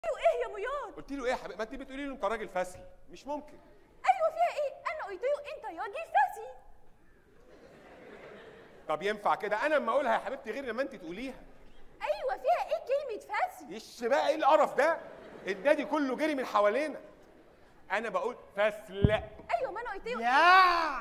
له ايه يا مياض قلت له ايه يا حبيبي ما انت بتقولي له انت راجل فاسل مش ممكن ايوه فيها ايه انا قلت له انت يا فاسي طب ينفع كده انا اما اقولها يا حبيبتي غير لما انت تقوليها ايوه فيها ايه كلمه فاسي ايش بقى ايه القرف ده النادي كله جري من حوالينا انا بقول فاسل ايوه ما انا قلت له يا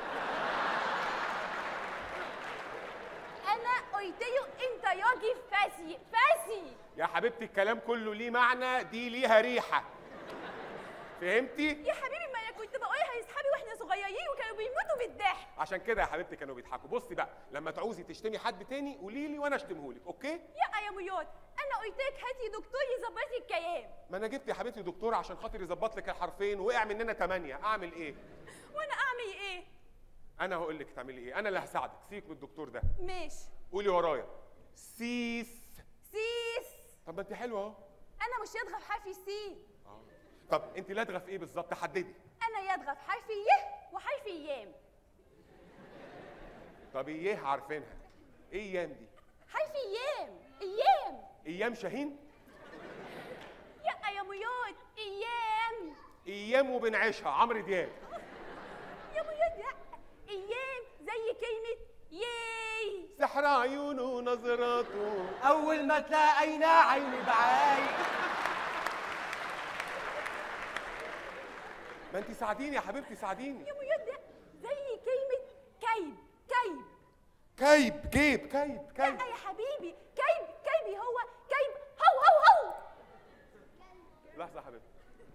انا قلت له انت يا فاسي فاسي يا حبيبتي الكلام كله ليه معنى دي ليها ريحه فهمتي يا حبيبي ما انا كنت بقولها لاصحابي واحنا صغيرين وكانوا بيموتوا بالضحك عشان كده يا حبيبتي كانوا بيضحكوا بصي بقى لما تعوزي تشتمي حد تاني قولي لي وانا اشتمه لك اوكي يا يا مياض انا قلت لك هاتي دكتور يظبط لي الكلام ما انا جبت يا حبيبتي دكتور عشان خاطر يظبط لك الحرفين وقع مننا ثمانية اعمل ايه وانا اعمل ايه انا هقول لك تعملي ايه انا اللي هساعدك سيبك من الدكتور ده ماشي قولي ورايا سيس سيس طب ما انت حلوه اهو انا مش يدغى في حرف سي آه. طب انت لادغه في ايه بالظبط حددي انا يدغى في حرف ي وحرف يام طب ايه عارفينها ايه ايام دي حرف يام ايام ايام شاهين يا يا مياض ايام ايام وبنعيشها عمرو دياب يا مياض لا ايام زي كلمه ياي سحر عيونه ونظراته اول ما تلاقينا عيني بعاي ما انت ساعديني يا حبيبتي ساعديني يا مياض لا زي كلمه كيب كيب كيب كيب كيب كيب لا يا حبيبي كيب كيبي هو كيب هو هو هو لحظه يا حبيبتي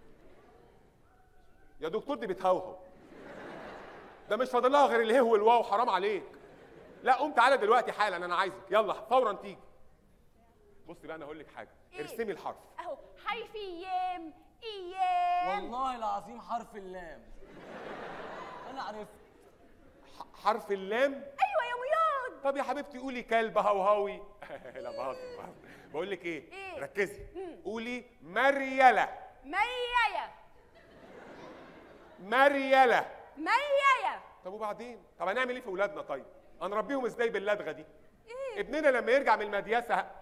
يا دكتور دي بتهوهو ده مش فاضل لها غير الهو والواو حرام عليك لا قوم تعالى دلوقتي حالا انا عايزك يلا فورا تيجي بصي بقى انا هقول لك حاجه إيه؟ ارسمي الحرف اهو حرف ايام ايام والله العظيم حرف اللام انا عرفت ح- حرف اللام ايوه يا مياض طب يا حبيبتي قولي كلب هوهوي لا بهزر بهزر بقول لك ايه إيه؟ ركزي قولي مريله ميايا مريله ميايا طب وبعدين طب هنعمل ايه في اولادنا طيب هنربيهم ازاي باللدغه دي ايه ابننا لما يرجع من المدياسه ه-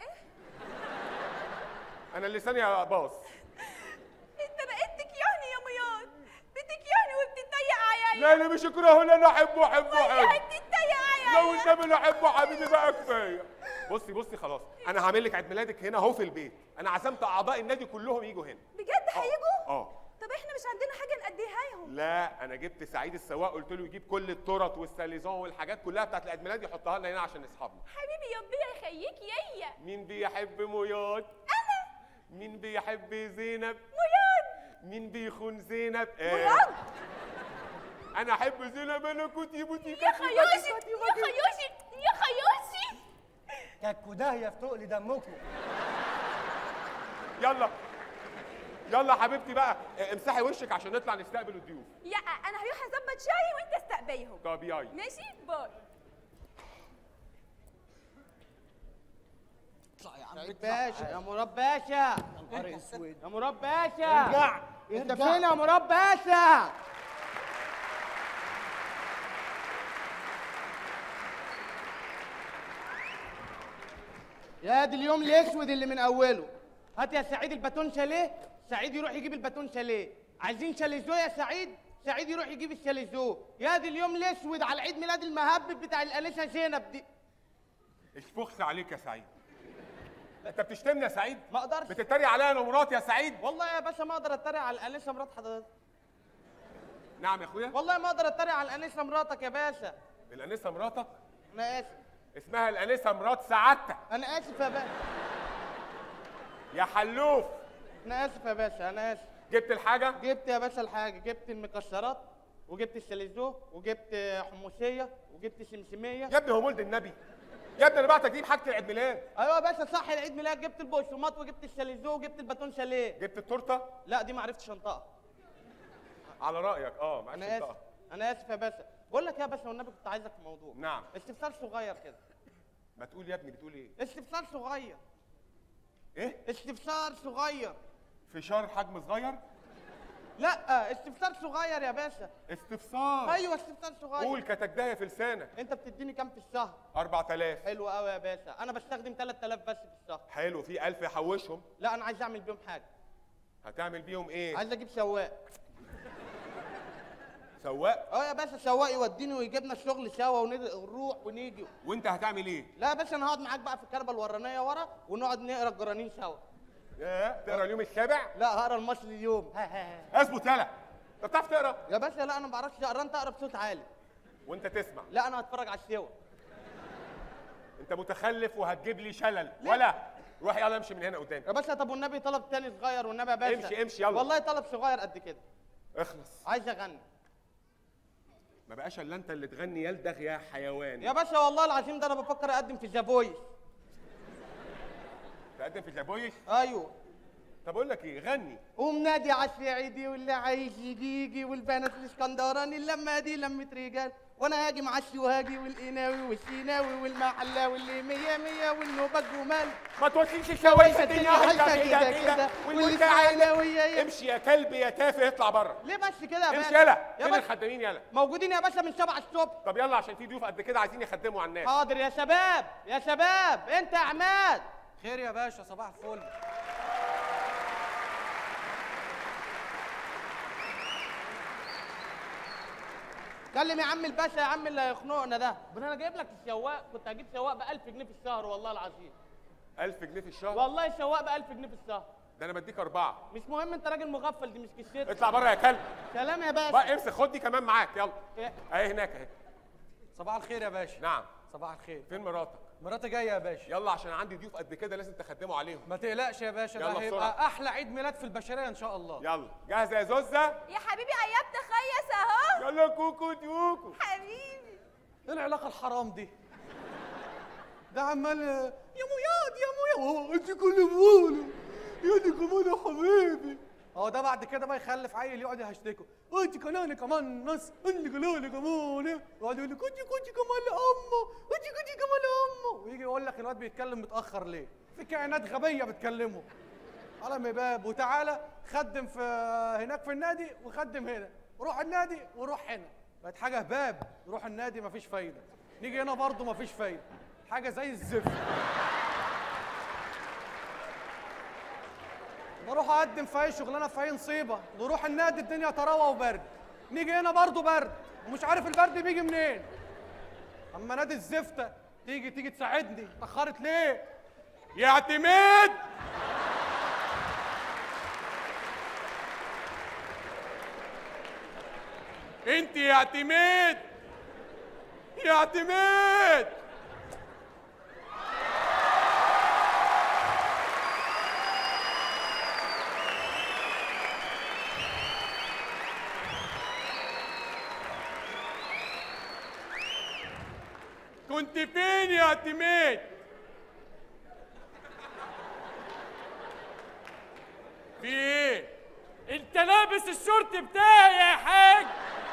انا لساني باظ انت بقيت تكيهني يا مياض بتكيهني وبتتضايق عليا لا انا مش اكرهه لا انا احبه احبه والله احبه بتتضايق لو عليا النبي لا احبه حبيبي بقى كفايه بصي بصي خلاص انا هعمل لك عيد ميلادك هنا اهو في البيت انا عزمت اعضاء النادي كلهم يجوا هنا بجد هيجوا اه طب احنا مش عندنا حاجه نأديها لهم لا انا جبت سعيد السواق قلت له يجيب كل التورت والساليزون والحاجات كلها بتاعت العيد ميلاد يحطها لنا هنا عشان اصحابنا حبيبي يا ربنا يخليك يايا مين بيحب مياد انا مين بيحب زينب مياض مين بيخون زينب آه. مياض انا احب زينب انا كنت بوتي يا خيوشي يا خيوشي يا خيوشي كاكو داهيه في تقل دمكم يلا يلا حبيبتي بقى آه، امسحي وشك عشان نطلع نستقبل الضيوف يا انا هروح اظبط شعري وانت استقبلهم طب ياي ماشي باي اطلع يا عم سعيد باشا يا مراد باشا نهار اسود يا مراد باشا ارجع انت ارجع. فين يا مراد باشا يا دي اليوم الاسود اللي من اوله هات يا سعيد الباتون شاليه سعيد يروح يجيب الباتون شاليه عايزين شاليزو يا سعيد سعيد يروح يجيب الشاليزو يا دي اليوم الاسود على عيد ميلاد المهبب بتاع الانسه زينب دي اشفخس عليك يا سعيد انت بتشتمني يا سعيد ما اقدرش بتتريق عليا انا ومراتي يا سعيد والله يا باشا ما اقدر اتريق على الانسه مرات حضرتك نعم يا اخويا والله ما اقدر اتريق على الانسه مراتك يا باشا الانسه مراتك انا اسف اسمها الانسه مرات سعادتك انا اسف يا باشا يا حلوف انا اسف يا باشا انا اسف جبت الحاجه جبت يا باشا الحاجه جبت المكسرات وجبت الشاليزو وجبت حمصيه وجبت سمسميه يا ابني هو مولد النبي يا ابني انا بعتك تجيب حاجه العيد ميلاد ايوه يا باشا صح العيد ميلاد جبت البقسماط وجبت الشاليزو وجبت الباتون شاليه جبت التورته لا دي ما عرفتش انطقها على رايك اه معلش انا انت اسف انا اسف يا باشا بقول لك يا باشا والنبي كنت عايزك في موضوع نعم استفسار صغير كده ما تقول يا ابني بتقول ايه استفسار صغير ايه استفسار صغير فشار حجم صغير لا استفسار صغير يا باشا استفسار ايوه استفسار صغير قول كتجدايه في لسانك انت بتديني كام في الشهر 4000 حلو قوي يا باشا انا بستخدم 3000 بس في الشهر حلو في 1000 يحوشهم لا انا عايز اعمل بيهم حاجه هتعمل بيهم ايه عايز اجيب سواق سواق اه يا باشا سواق يوديني ويجيبنا الشغل سوا ونج- ونروح ونيجي وانت هتعمل ايه لا يا باشا انا هقعد معاك بقى في الكربه الورانيه ورا ونقعد نقرا الجرانين سوا يا تقرا اليوم السابع لا هقرا المصري اليوم ها ها ها. اثبت يلا انت بتعرف تقرا يا باشا لا انا ما بعرفش اقرا انت اقرا بصوت عالي وانت تسمع لا انا هتفرج على السوا انت متخلف وهتجيب لي شلل ولا روح يلا امشي من هنا قدامي يا باشا طب والنبي طلب تاني صغير والنبي يا باشا امشي- امشي يلا. والله طلب صغير قد كده اخلص عايز اغني ما بقاش الا انت اللي تغني يلدغ يا حيوان يا باشا والله العظيم ده انا بفكر اقدم في ذا فويس تقدم في جابويش ايوه طب اقول لك ايه غني قوم نادي على السعيدي واللي عايز يجي يجي والبنات الاسكندراني اللمه دي لمه رجال وانا هاجي مع الشوهاجي والقناوي والسيناوي والمحلاوي اللي مية مية والنوبة جمال ما توصلش الشوايشة الشوايشة الدنيا الدنيا حلوة كده كده كده كده كده واللي واللي تعالى الثانوية يا- امشي يا كلب يا تافه اطلع بره ليه بس كده يا امشي باشا يلا يا فين باشا الخدامين يلا موجودين يا باشا من سبعة الصبح طب يلا عشان في ضيوف قد كده عايزين يخدموا على الناس حاضر يا شباب يا شباب انت يا عماد خير يا باشا صباح الفل كلم يا عم الباشا يا عم اللي هيخنقنا ده ده انا جايب لك السواق كنت هجيب سواق ب 1000 جنيه في الشهر والله العظيم 1000 جنيه في الشهر والله السواق ب 1000 جنيه في الشهر ده انا بديك اربعه مش مهم انت راجل مغفل دي مش كشتك اطلع بره يا كلب سلام يا باشا بقى امسك خد دي كمان معاك يلا إيه؟ اهي هناك اهي صباح الخير يا باشا نعم صباح الخير فين مراتك مراتي جايه يا باشا يلا عشان عندي ضيوف قد كده لازم تخدموا عليهم ما تقلقش يا باشا يلا ده هيبقى بسرعة. احلى عيد ميلاد في البشريه ان شاء الله يلا جاهزه يا زوزه يا حبيبي ايام تخيس اهو يلا كوكو ديوكو حبيبي ايه العلاقه الحرام دي ده عمال يا مياد يا مياد انت كل مولى يا دي كمان يا حبيبي هو ده بعد كده بقى يخلف عيل يقعد يهشتكوا انت كمان كمان ناس انت كمان كمان يقعد يقول لك انت كنت كمان امه انت كنت كمان امه ويجي يقول لك الواد بيتكلم متاخر ليه في كائنات غبيه بتكلمه على مباب وتعالى خدم في هناك في النادي وخدم هنا روح النادي وروح هنا بقت حاجه هباب روح النادي مفيش فايده نيجي هنا برضه مفيش فايده حاجه زي الزفت بروح اقدم في اي شغلانه في اي نصيبه نروح النادي الدنيا طراوه وبرد نيجي هنا برضه برد ومش عارف البرد بيجي منين اما نادي الزفته تيجي تيجي تساعدني اتاخرت ليه يا اعتماد انت يا اعتماد يا اعتماد كنت فين يا اعتماد في ايه انت لابس الشورت بتاعي يا حاج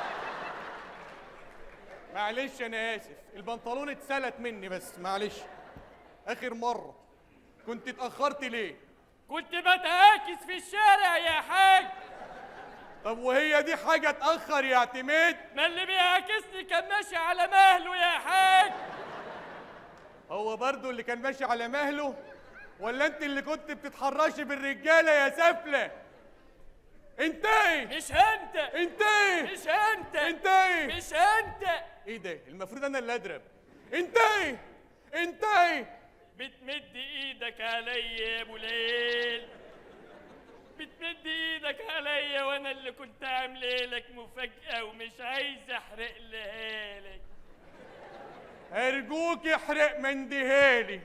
معلش انا اسف البنطلون اتسلت مني بس معلش اخر مره كنت اتاخرت ليه كنت بتعاكس في الشارع يا حاج طب وهي دي حاجه اتاخر يا اعتماد ما اللي بيعاكسني كان ماشي على مهله يا حاج هو برضو اللي كان ماشي على مهله ولا انت اللي كنت بتتحرشي بالرجاله يا سفله انت ايه مش انت انت ايه مش انت انت ايه مش انت ايه ده المفروض انا اللي اضرب انت ايه انت ايه بتمد ايدك عليا يا ابو ليل بتمد ايدك عليا وانا اللي كنت عامل لك مفاجأة ومش عايز احرق لها لك ارجوك احرق مندهالي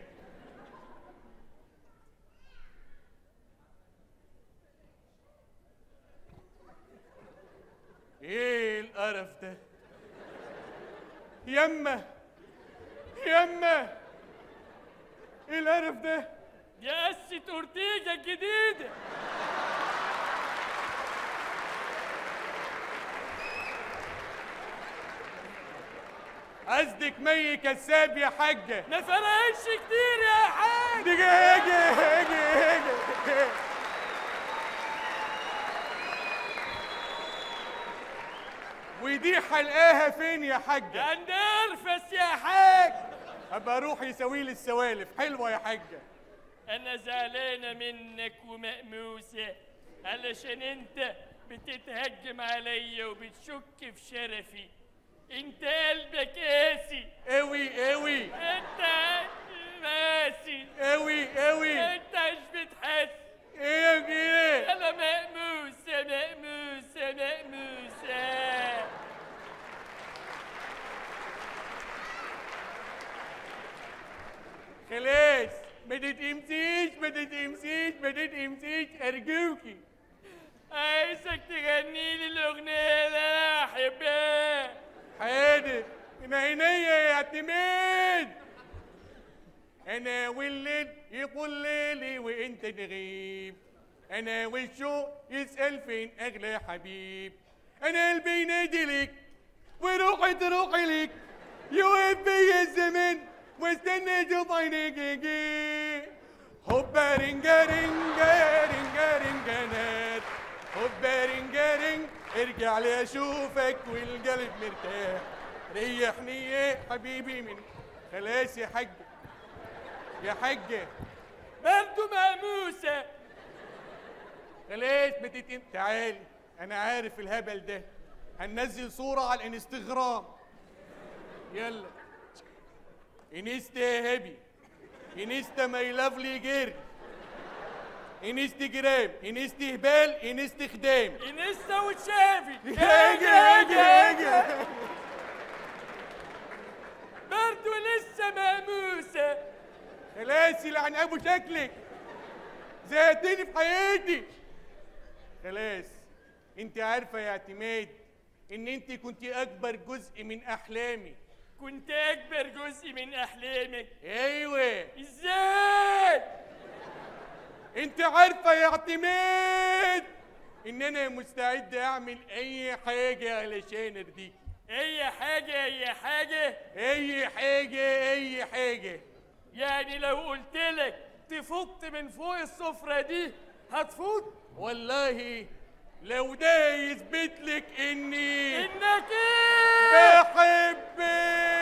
ايه القرف ده يما يما ايه القرف ده دي قسة اورتيجا الجديدة قصدك مي كساب يا حاجه ما فرقش كتير يا حاج دي اجي اجي اجي ودي حلقاها فين يا حاجه عند ارفس يا حاج ابقى اروح يسوي لي السوالف حلوه يا حاجه انا زعلانه منك ومقموسه علشان انت بتتهجم عليا وبتشك في شرفي انت قلبك قاسي قوي قوي انت قاسي قوي قوي انت مش بتحس ايه يا كده انا مقموسه مقموسه مقموسه خلاص ما تتقمسيش ما تتقمسيش ما تتقمسيش ارجوكي عايزك تغني لي الاغنيه اللي انا احبها حاضر من عينيا يا اعتماد انا والليل يطول ليلي وانت تغيب انا والشوق يسال فين اغلى حبيب انا قلبي ينادي لك وروحي تروحي لك يوقف بيا الزمن واستنى اشوف عينيك يجي هوبا رينجا رينجا رينجا رينجا نات هوبا رينجا رينج ارجع لي اشوفك والقلب مرتاح ريحني يا حبيبي من خلاص يا حاج يا حاجه برضه مقموسه خلاص ما تتم تعالي انا عارف الهبل ده هننزل صورة على الانستغرام يلا انستا يا هبي انستا ماي لافلي جير انستجرام انست هبال انست خدام انستا وتشافي هاجي هاجي هاجي برضه لسه مقموسه خلاص يلعن ابو شكلك زهقتني في حياتي خلاص انت عارفه يا اعتماد ان انت كنت اكبر جزء من احلامي كنت اكبر جزء من احلامك ايوه ازاي انت عارفه يا اعتماد ان انا مستعد اعمل اي حاجه علشان ارضيك اي حاجه اي حاجه اي حاجه اي حاجه يعني لو قلت لك تفط من فوق السفره دي هتفوت والله لو ده يثبت لك اني انك ايه بحبك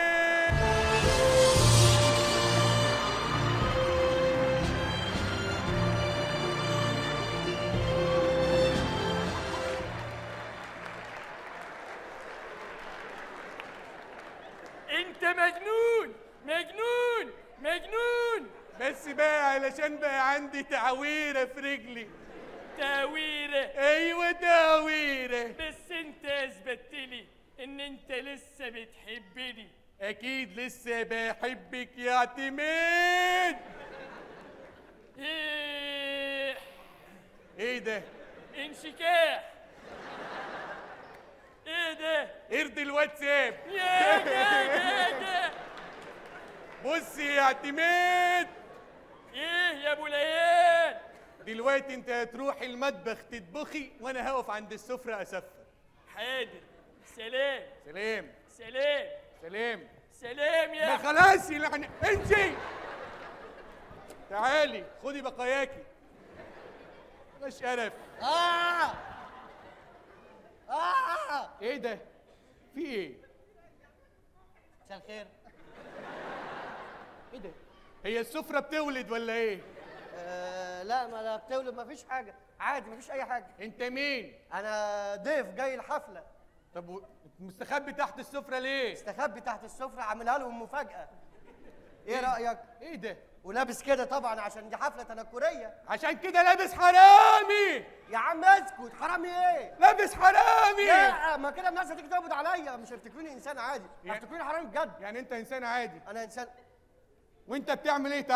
انت مجنون مجنون مجنون بس بقى علشان بقى عندي تعويره في رجلي تاويره ايوه تعويره بس انت اثبتت لي ان انت لسه بتحبني اكيد لسه بحبك يا اعتماد ايه ايه ده انشكاح ايه ده ارض الواتساب يا ده يا ده بص يا اعتماد ايه يا ابو ليال دلوقتي انت هتروحي المطبخ تطبخي وانا هقف عند السفره اسفر حاضر سلام سلام سلام سلام سلام ما يا خلاص يعني انسي تعالي خدي بقاياكي مش قرف آه آه ايه ده في ايه مساء الخير ايه ده هي السفره بتولد ولا ايه آه لا ما لا بتولد ما فيش حاجة عادي ما فيش أي حاجة انت مين أنا ضيف جاي الحفلة طب و- مستخبي تحت السفره ليه استخبي تحت السفرة عاملها لهم مفاجأة إيه رأيك؟ ايه ده ولابس كده طبعا عشان دي حفلة تنكرية عشان كده لابس حرامي يا عم اسكت حرامي ايه؟ لابس حرامي لا ما كده الناس هتيجي تقبض عليا مش هيفتكروني انسان عادي يعني- هيفتكروني حرامي بجد يعني انت انسان عادي انا انسان وانت بتعمل ايه